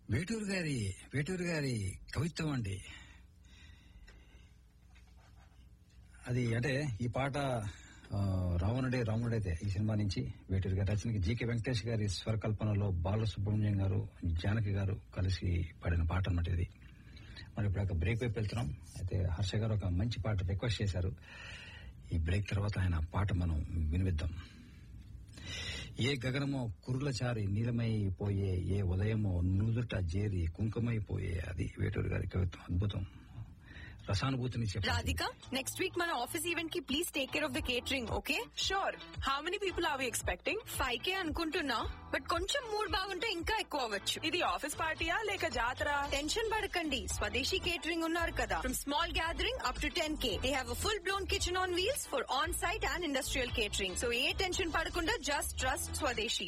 వేటూరు గారి వేటూరు గారి కవిత్వం అండి అది అంటే ఈ పాట ఆ, రావణుడే రాముడైతే ఈ సినిమా నుంచి వేటూరు గారి రచనకి జీకే వెంకటేష్ గారి స్వరకల్పనలో బాలసుబ్రహ్మణ్యం గారు జానకి గారు కలిసి పాడిన పాట అన్నమాట ఇది మరి ఇప్పుడు ఒక బ్రేక్ వైపు వెళ్తున్నాం అయితే హర్ష గారు ఒక మంచి పాట రిక్వెస్ట్ చేశారు ఈ బ్రేక్ తర్వాత ఆయన పాట మనం వినిపిద్దాం ఏ గగనమో కురుల చారి నీలమైపోయే ఏ ఉదయమో నుదుట జేరి కుంకుమైపోయే అది వేటూరు గారి కవిత్వం అద్భుతం రసానుభూతిని చెప్పాలి రాధిక నెక్స్ట్ వీక్ మన ఆఫీస్ ఈవెంట్ కి please take care of the catering okay sure how many people are we expecting five K అనుకుంటున్నా బట్ కొంచెం మూడ్ బాగుంటే ఇంకా ఎక్కువ అవ్వచ్చు ఇది ఆఫీస్ పార్టీయా లేక జాతర టెన్షన్ పడకండి స్వదేశీ కేటరింగ్ ఉన్నారు కదా from small gathering up to ten K they have full blown kitchen on wheels for on site and industrial catering so ఏ టెన్షన్ పడకుండా జస్ట్ ట్రస్ట్ స్వదేశీ